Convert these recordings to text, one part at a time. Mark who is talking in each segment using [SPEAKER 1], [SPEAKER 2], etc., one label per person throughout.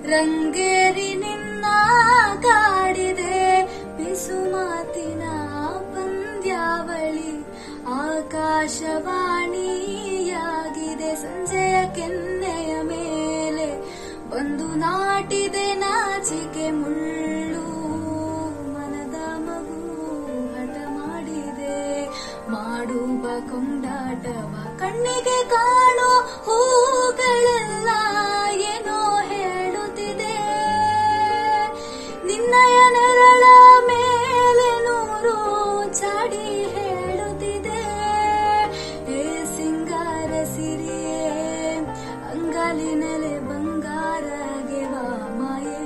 [SPEAKER 1] ರಂಗೇರಿ ನಿನ್ನ ಕಾಡಿದೆ ಬಿಸು ಮಾತಿನ ಪಂದ್ಯಾವಳಿ ಆಕಾಶವಾಣಿಯಾಗಿದೆ ಸಂಜೆಯ ಕೆನ್ನೆಯ ಮೇಲೆ ಬಂದು ನಾಟಿದೆ ನಾಚಿಕೆ ಮುಳ್ಳು ಮನದ ಮಗು ಹಠ ಮಾಡಿದೆ ಮಾಡುವ ಕೊಂಡಾಟವ ಕಣ್ಣಿಗೆ ಕಾಣೋ ಹೂಗಳೆಲ್ಲ ಏನೋ ಹೇಳುತ್ತಿದೆ ನಿನ್ನಯ ನೆರಳ ಮೇಲೆ ನೂರು ಚಾಡಿ ಹೇಳುತ್ತಿದೆ ಏ ಸಿಂಗಾರ ಸಿರಿಯೇ ಅಂಗಾಲಿನಲೆ ಬಂಗಾರಗೆವ ಮಾಯೆ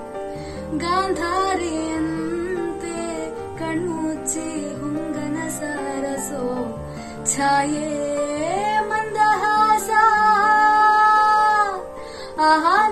[SPEAKER 1] ಗಾಂಧಾರಿಯಂತೆ ಕಣ್ಮುಚ್ಚಿ ಹುಂಗನ ಸರಸೋ ಛಾಯೆ ಮಂದಹಾಸ ಆಹಾ